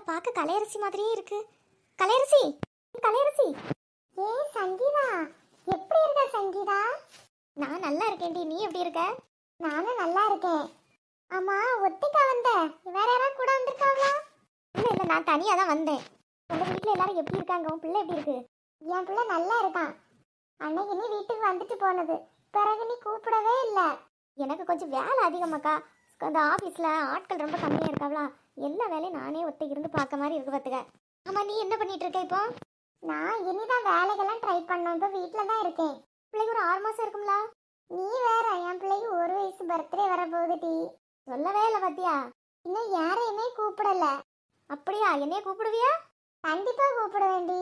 பார்க்க கலையரசி மாதிரியே இருக்கு கலையரசி கலையரசி ஏ சங்கீதா எப்படி இருக்க சங்கீதா நான் நல்லா இருக்கேன்டி நீ எப்படி இருக்க நானும் நல்லா இருக்கேன் ஆமா ஒத்திக்கா வந்த வேற யாராவது கூட வந்திருக்காங்களா இல்ல இல்ல நான் தனியா தான் வந்தேன் உங்க வீட்ல எல்லாரும் எப்படி இருக்காங்க உன் பிள்ளை எப்படி இருக்கு என் பிள்ளை நல்லா இருக்கான் அன்னைக்கு நீ வீட்டுக்கு வந்துட்டு போனது பிறகு நீ கூப்பிடவே இல்லை எனக்கு கொஞ்சம் வேலை அதிகமாக்கா அந்த ஆஃபீஸில் ஆட்கள் ரொம்ப கம்மியாக இருக்காங்களா எல்லா வேலையும் நானே ஒத்தை இருந்து பார்க்க மாதிரி இருக்கு பார்த்துக்க ஆமாம் நீ என்ன பண்ணிட்டு இருக்க இப்போ நான் இனிதான் வேலைக்கெல்லாம் ட்ரை பண்ணோம் இப்போ வீட்டில் தான் இருக்கேன் பிள்ளைக்கு ஒரு ஆறு மாதம் இருக்கும்ல நீ வேற என் பிள்ளைக்கு ஒரு வயசு பர்த்டே வர போகுது டி சொல்லவே இல்லை பாத்தியா இன்னும் யாரையுமே கூப்பிடல அப்படியா என்னைய கூப்பிடுவியா கண்டிப்பா கூப்பிடுவேன்டி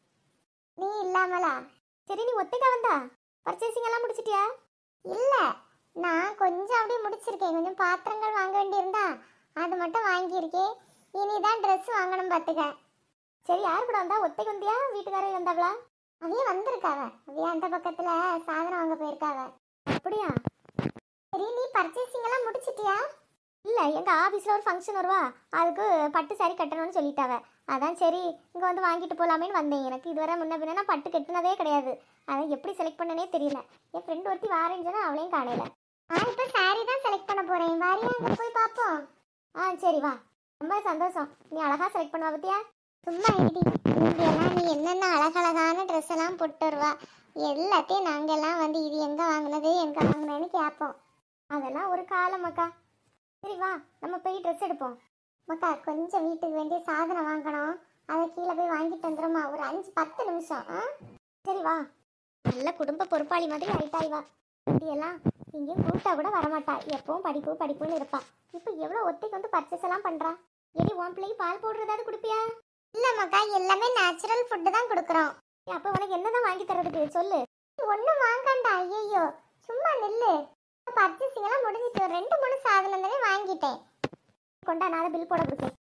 நீ இல்லாமலா சரி நீ ஒத்தைக்கா வந்தா பர்ச்சேசிங் எல்லாம் முடிச்சிட்டியா இல்ல நான் கொஞ்சம் அப்படியே முடிச்சிருக்கேன் கொஞ்சம் பாத்திரங்கள் வாங்க வேண்டியிருந்தா அது மட்டும் வாங்கியிருக்கேன் இனிதான் Dress வாங்கணும் பார்த்துக்க சரி யார் கூட வந்தா ஒத்தைக்கு வந்தியா வீட்டுக்காரர் வந்தாவளா அவைய வந்திருக்காவ அவைய அந்த பக்கத்துல சாதனம் வாங்க போயிருக்காவ அப்படியா சரி நீ பர்ச்சேசிங் எல்லாம் முடிச்சிட்டியா இல்ல எங்க ஆபீஸ்ல ஒரு ஃபங்க்ஷன் வருவா அதுக்கு பட்டு saree கட்டணும்னு சொல்லிட்டாவ அதான் சரி இங்க வந்து வாங்கிட்டு போலாமேன்னு வந்தேன் எனக்கு இதுவரை முன்ன பின்ன நான் பட்டு கட்டினதே கிடையாது அதான் எப்படி செலக்ட் பண்ணனே தெரியல என் ஃப்ரெண்ட் ஒருத்தி வாரேன்னு சொன்னா அவளையும் காணல நான் இப்போ saree தான் செலக்ட் பண்ண போறேன் வாரியா அங்க போய் பாப்போம் ஆ சரி வா ரொம்ப சந்தோஷம் நீ அழகா செலக்ட் பண்ணுவா பத்தியா சும்மா ஐடி இங்கெல்லாம் நீ என்னென்ன அழகழகான ட்ரெஸ் எல்லாம் போட்டு வருவா எல்லாத்தையும் நாங்கெல்லாம் வந்து இது எங்க வாங்கினது எங்க வாங்கினேன்னு கேட்போம் அதெல்லாம் ஒரு காலம் அக்கா சரி வா நம்ம போய் ட்ரெஸ் எடுப்போம் மக்கா கொஞ்சம் வீட்டுக்கு வேண்டிய சாதனம் வாங்கணும் அதை கீழே போய் வாங்கிட்டு வந்துடுமா ஒரு அஞ்சு பத்து நிமிஷம் ஆ சரி வா நல்ல குடும்ப பொறுப்பாளி மாதிரி ஆயிட்டாய் வா இப்படியெல்லாம் எங்கேயும் கூப்பிட்டா கூட வரமாட்டா எப்பவும் படிப்பு படிப்புன்னு இருப்பா இப்போ எவ்வளோ ஒத்தைக்கு வந்து பர்ச்சேஸ் எல்லாம் பண்றா எடி உன் பிள்ளைக்கு பால் பவுடர் ஏதாவது கொடுப்பியா இல்ல மக்கா எல்லாமே நேச்சுரல் ஃபுட்டு தான் கொடுக்குறோம் அப்போ உனக்கு என்னதான் வாங்கி தரதுக்கு சொல்லு ஒன்றும் வாங்கண்டா ஐயோ சும்மா நில்லு பர்ச்சேசிங் எல்லாம் முடிஞ்சிட்டு ஒரு ரெண்டு மூணு சாதனம் தானே வாங்கிட்டேன் கொண்டா நான் பில் போட கொடுத்தேன்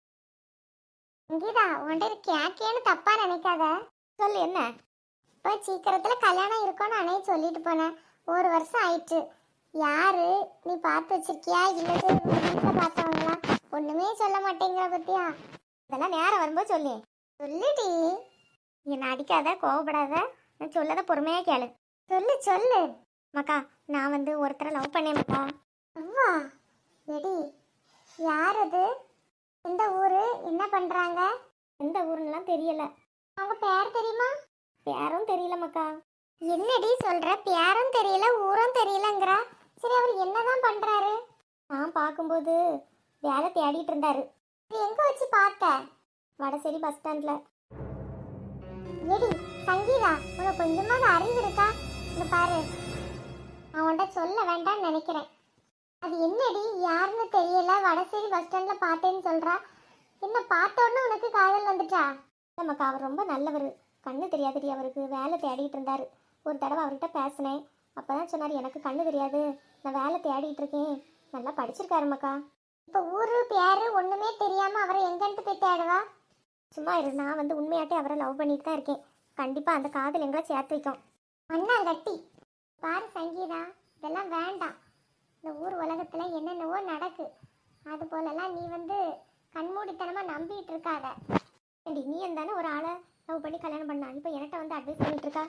கீதா உன்கிட்ட கேக்கேன்னு தப்பா நினைக்காத சொல்லு என்ன இப்போ சீக்கிரத்துல கல்யாணம் இருக்கும்னு அன்னைய சொல்லிட்டு போனேன் ஒரு வருஷம் ஆயிடுச்சு யாரு நீ பார்த்து வச்சிருக்கியா இல்லது வீட்டில் பார்த்தவங்களா ஒண்ணுமே சொல்ல மாட்டேங்கிற பத்தியா இதெல்லாம் நேரம் வரும்போது சொல்லு சொல்லுடி என்ன அடிக்காத கோவப்படாத நான் சொல்லத பொறுமையா கேளு சொல்லு சொல்லு மக்கா நான் வந்து ஒருத்தரை லவ் பண்ணேன் மக்கா அவ்வா எடி யார் அது எந்த ஊரு என்ன பண்றாங்க எந்த ஊருன்னெலாம் தெரியல அவங்க பேர் தெரியுமா பேரும் தெரியல மக்கா என்னடி சொல்ற பேரும் தெரியல ஊரும் தெரியலங்கிறா சரி அவர் என்னதான் பண்றாரு நான் பார்க்கும்போது வேலை தேடிட்டு இருந்தாரு இது எங்க வச்சு பார்த்த வடசேரி பஸ் ஸ்டாண்ட்ல எடி சங்கீதா உனக்கு கொஞ்சமாவது அறிவு இருக்கா இந்த பாரு நான் உன்கிட்ட சொல்ல வேண்டாம்னு நினைக்கிறேன் அது என்னடி யாருன்னு தெரியல வடசேரி பஸ் ஸ்டாண்ட்ல பார்த்தேன்னு சொல்றா என்ன பார்த்த உடனே உனக்கு காதல் வந்துட்டா நமக்கு அவர் ரொம்ப நல்லவர் கண்ணு தெரியாதுடி அவருக்கு வேலை தேடிட்டு இருந்தாரு ஒரு தடவை அவர்கிட்ட பேசினேன் அப்பதான் சொன்னார் எனக்கு கண்ணு தெரியாது நான் வேலை தேடிட்டு இருக்கேன் நல்லா படிச்சிருக்காரு மக்கா இப்போ ஊரு பேரு ஒண்ணுமே தெரியாம அவரை எங்கன்ட்டு போய் தேடுவா சும்மா இரு நான் வந்து உண்மையாட்டே அவரை லவ் பண்ணிட்டு தான் இருக்கேன் கண்டிப்பா அந்த காதல் எங்களை சேர்த்து வைக்கும் அண்ணா கட்டி பாரு சங்கீதா இதெல்லாம் வேண்டாம் இந்த ஊர் உலகத்துல என்னென்னவோ நடக்கு அது போலலாம் நீ வந்து கண்மூடித்தனமா நம்பிட்டு இருக்காத ஏண்டி நீ தானே ஒரு ஆளை லவ் பண்ணி கல்யாணம் பண்ணா இப்போ என்கிட்ட வந்து அட்வைஸ் பண்ணிட்டு இருக்கா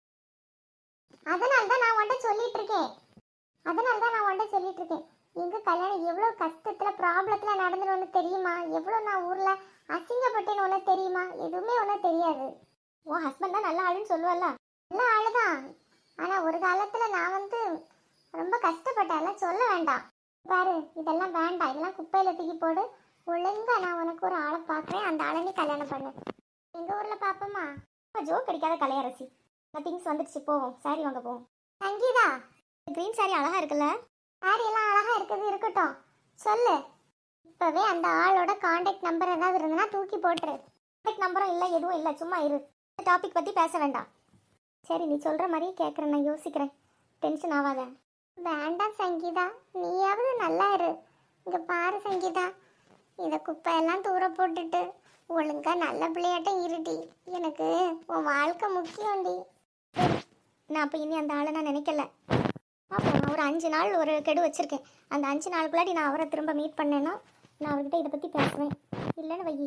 அதனால தான் நான் உன்கிட்ட சொல்லிட்டு இருக்கேன் அதனால தான் நான் உன்கிட்ட சொல்லிட்டு இருக்கேன் எங்க கல்யாணம் எவ்வளோ கஷ்டத்துல ப்ராப்ளத்துல நடந்துன்னு உனக்கு தெரியுமா எவ்வளோ நான் ஊர்ல அசிங்கப்பட்டேன்னு உனக்கு தெரியுமா எதுவுமே உனக்கு தெரியாது உன் ஹஸ்பண்ட் தான் நல்ல ஆளுன்னு சொல்லுவல்ல நல்ல ஆளு தான் ஆனா ஒரு காலத்துல நான் வந்து ரொம்ப கஷ்டப்பட்டேன் சொல்ல வேண்டாம் பாரு இதெல்லாம் வேண்டாம் இதெல்லாம் குப்பையில தூக்கி போடு ஒழுங்கா நான் உனக்கு ஒரு ஆளை பார்க்குறேன் அந்த ஆளை நீ கல்யாணம் பண்ணு எங்க ஊர்ல பாப்போமா ஜோக் அடிக்காத கலையரசி திங்ஸ் வந்துடுச்சு போவோம் சாரி வாங்க போவோம் சங்கீதா கிரீன் சாரி அழகா இருக்குல்ல சாரி எல்லாம் அழகா இருக்குது இருக்கட்டும் சொல்லு இப்பவே அந்த ஆளோட காண்டாக்ட் நம்பர் ஏதாவது இருந்ததுன்னா தூக்கி போட்டுரு காண்டாக்ட் நம்பரும் இல்லை எதுவும் இல்லை சும்மா இரு டாபிக் பத்தி பேச வேண்டாம் சரி நீ சொல்ற மாதிரி கேட்குறேன் நான் யோசிக்கிறேன் டென்ஷன் ஆகாத வேண்டாம் சங்கீதா நீயாவது நல்லா இரு இங்க பாரு சங்கீதா இந்த குப்பையெல்லாம் தூர போட்டுட்டு ஒழுங்கா நல்ல பிள்ளையாட்டம் இருடி எனக்கு உன் வாழ்க்கை முக்கியம்டி நான் அப்போ இனி அந்த ஆளை நான் நினைக்கல அப்போ நான் ஒரு அஞ்சு நாள் ஒரு கெடு வச்சிருக்கேன் அந்த அஞ்சு நாளுக்குள்ளாடி நான் அவரை திரும்ப மீட் பண்ணேன்னா நான் அவர்கிட்ட இதை பற்றி பேசுவேன் இல்லைன்னு வை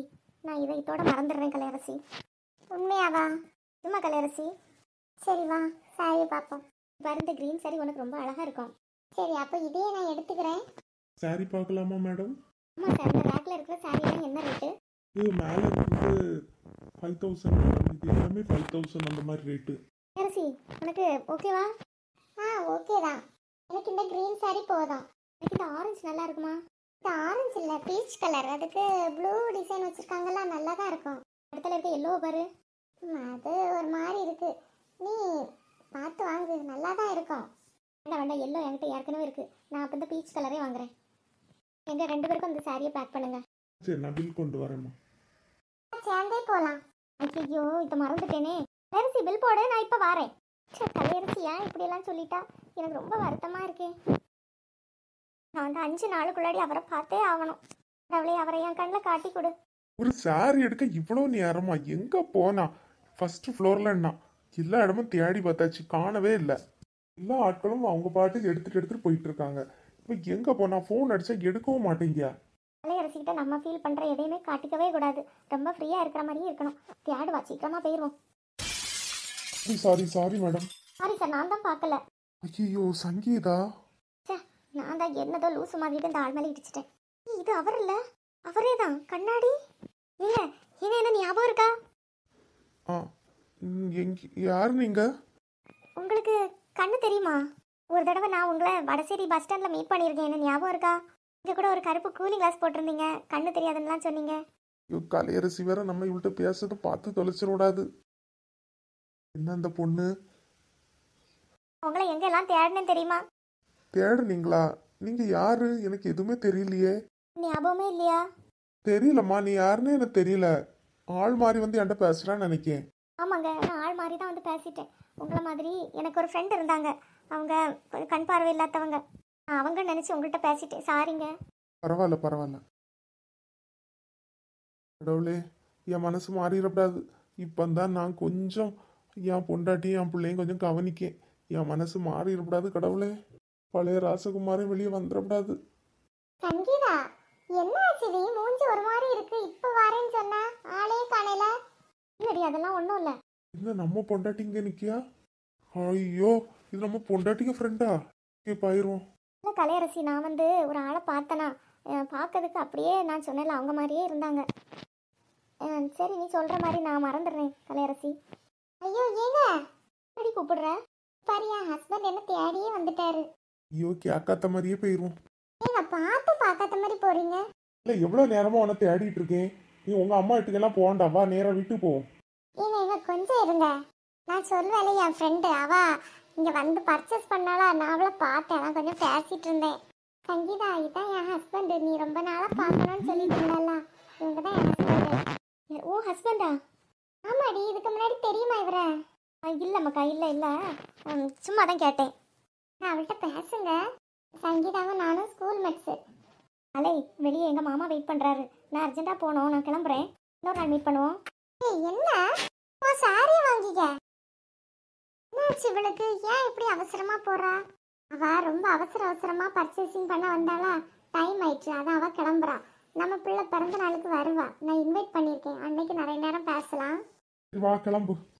நான் இதை இதோட மறந்துடுறேன் கலையரசி உண்மையாவா சும்மா கலையரசி சரி வா சாரியை பார்ப்போம் பாரு இந்த க்ரீன் சாரி உனக்கு ரொம்ப அழகா இருக்கும் சரி அப்போ இதையே நான் எடுத்துக்கிறேன் சாரி பார்க்கலாமா மேடம் ஆமாம் சார் இந்த ரேக்கில் இருக்கிற சாரியெல்லாம் என்ன ரேட்டு இது மேலே இருக்கிறது ஃபைவ் தௌசண்ட் மேடம் இது எல்லாமே ஃபைவ் தௌசண்ட் அந்த மாதிரி ரேட்டு கலையரசி உனக்கு ஓகேவா ஆ ஓகே தான் எனக்கு இந்த க்ரீன் சாரி போதும் எனக்கு இந்த ஆரஞ்சு நல்லா இருக்குமா இந்த ஆரஞ்சு இல்லை பீச் கலர் அதுக்கு ப்ளூ டிசைன் வச்சுருக்காங்கல்ல நல்லா தான் இருக்கும் இடத்துல இருக்க எல்லோ பாரு ம், அது ஒரு மாதிரி இருக்கு நீ பார்த்து வாங்கு நல்லா தான் இருக்கும் வேண்டாம் வேண்டாம் எல்லோ என்கிட்ட ஏற்கனவே இருக்கு நான் அப்போ இந்த பீச் கலரே வாங்குறேன் எங்க ரெண்டு பேருக்கும் அந்த சாரியை பேக் பண்ணுங்க சரி நான் பில் கொண்டு வரேம்மா சேர்ந்தே போகலாம் ஐயோ இதை மறந்துட்டேனே கலையரசி பில் போடு நான் இப்போ வரேன் சே கலையரசி ஏன் இப்படியெல்லாம் சொல்லிட்டா எனக்கு ரொம்ப வருத்தமாக இருக்கே நான் வந்து அஞ்சு நாளுக்குள்ளாடி அவரை பார்த்தே ஆகணும் அவளே அவரை என் கண்ணில் காட்டி கொடு ஒரு சாரி எடுக்க இவ்வளோ நேரமா எங்க போனா ஃபர்ஸ்ட் ஃப்ளோர்ல என்ன எல்லா இடமும் தேடி பார்த்தாச்சு காணவே இல்லை எல்லா ஆட்களும் அவங்க பாட்டுக்கு எடுத்துட்டு எடுத்துட்டு போயிட்டு இருக்காங்க இப்போ எங்க போனா ஃபோன் அடிச்சா எடுக்கவும் மாட்டேங்க கலையரசிக்கிட்ட நம்ம ஃபீல் பண்ணுற எதையுமே காட்டிக்கவே கூடாது ரொம்ப ஃப்ரீயாக இருக்கிற மாதிரியே இருக்கணும் தேடுவா சீக்கிரமாக போயிடுவோம் sorry sorry madam sorry sir நான் தான் பார்க்கல ஐயோ சங்கீதா ச்சே நான் தான் என்னதோ லூசு மாதிரி இந்த ஆள் மேலே இடிச்சிட்டேன் ஏய், இது அவர் இல்லை அவரே தான் கண்ணாடி இல்லை இது என்ன ஞாபகம் இருக்கா ஆ ம், எங்க யார் நீங்க உங்களுக்கு கண்ணு தெரியுமா ஒரு தடவை நான் உங்களை வடசேரி பஸ் ஸ்டாண்டில் மீட் பண்ணியிருக்கேன் என்ன ஞாபகம் இருக்கா இங்கே கூட ஒரு கருப்பு கூலிங் கிளாஸ் போட்டிருந்தீங்க கண்ணு தெரியாதுன்னுலாம் சொன்னீங்க ஐயோ கலையரசி வேற நம்ம இவள்கிட்ட பேசுறது பார்த்து தொலைச்சிட விடாது என்ன அந்த பொண்ணு உங்களை எங்கெல்லாம் தேடினேன் தெரியுமா தேடுனீங்களா நீங்க யாரு எனக்கு எதுவுமே தெரியலையே ஞாபகமே இல்லையா தெரியலம்மா நீ யாருன்னு எனக்கு தெரியல ஆள் மாறி வந்து என்கிட்ட பேசுறான்னு நினைக்கேன் ஆமாங்க நான் ஆள் மாதிரி தான் வந்து பேசிட்டேன் உங்களை மாதிரி எனக்கு ஒரு ஃப்ரெண்ட் இருந்தாங்க அவங்க கொஞ்சம் கண் பார்வை இல்லாதவங்க நான் அவங்க நினச்சி உங்கள்கிட்ட பேசிட்டேன் சாரிங்க பரவாயில்ல பரவாயில்ல கடவுளே என் மனசு மாறிடக்கூடாது இப்பந்தான் நான் கொஞ்சம் என் பொண்டாட்டியும் என் பிள்ளையும் கொஞ்சம் கவனிக்கேன் என் மனசு மாறிடக்கூடாது கடவுளே பழைய ராசகுமாரன் வெளியே வந்துடக்கூடாது சங்கீதா என்ன ஆச்சுடி மூஞ்சி ஒரு மாதிரி இருக்கு இப்போ வரேன்னு சொன்னா ஆளே காணல இல்லடி அதெல்லாம் ஒன்றும் இல்லை என்ன நம்ம பொண்டாட்டி இங்க நிக்கியா ஐயோ இது நம்ம பொண்டாட்டிக்கு ஃப்ரெண்டா ஓகே பாயிருவோம் இல்லை கலையரசி நான் வந்து ஒரு ஆளை பார்த்தனா பார்க்கறதுக்கு அப்படியே நான் சொன்னேன்ல அவங்க மாதிரியே இருந்தாங்க அஹ், சரி நீ சொல்கிற மாதிரி நான் மறந்துடுறேன் கலையரசி ஐயோ ஏங்க எப்படி கூப்பிடுற பாரு என் ஹஸ்பண்ட் என்ன தேடியே வந்துட்டாரு ஐயோ கேட்காத மாதிரியே போயிருவோம் ஏங்க பார்த்து பார்க்காத மாதிரி போறீங்க இல்லை எவ்வளோ நேரமா உன்னை தேடிட்டு இருக்கேன் நீ உங்க அம்மா வீட்டுக்கெல்லாம் போகண்டா வா நேரா வீட்டுக்கு போ ஏங்க ஏங்க கொஞ்சம் இருங்க நான் சொல்வேல என் ஃப்ரெண்டு அவ இங்க வந்து பர்ச்சேஸ் பண்ணாலா நான் அவளை பார்த்தேன் நான் கொஞ்சம் பேசிட்டு இருந்தேன் சங்கீதா இதான் என் ஹஸ்பண்ட் நீ ரொம்ப நாளா பார்க்கணும்னு சொல்லிட்டு இருந்தல இவங்க தான் என் ஹஸ்பண்ட் ஓ ஹஸ்பண்டா ஆமாடி இதுக்கு முன்னாடி தெரியுமா இவர இல்லைம்மாக்கா இல்லை இல்லை சும்மா தான் கேட்டேன் நான் அவள்கிட்ட பேசுங்க சங்கீதாவும் நானும் ஸ்கூல் மேட்ஸு அலை வெளியே எங்கள் மாமா வெயிட் பண்ணுறாரு நான் அர்ஜென்ட்டாக போகணும் நான் கிளம்புறேன் இன்னொரு நாள் மீட் பண்ணுவோம் ஏய் என்ன உன் சாரியை வாங்கிக்க என்னாச்சு இவளுக்கு ஏன் இப்படி அவசரமா போறா அவ ரொம்ப அவசர அவசரமா பர்ச்சேசிங் பண்ண வந்தாளா டைம் ஆயிடுச்சு அதான் அவ கிளம்புறா நம்ம பிள்ளை பிறந்த நாளுக்கு வருவா நான் இன்வைட் பண்ணியிருக்கேன் அன்னைக்கு நிறைய நேரம் பேசலாம் சரி, வா கிளம்பு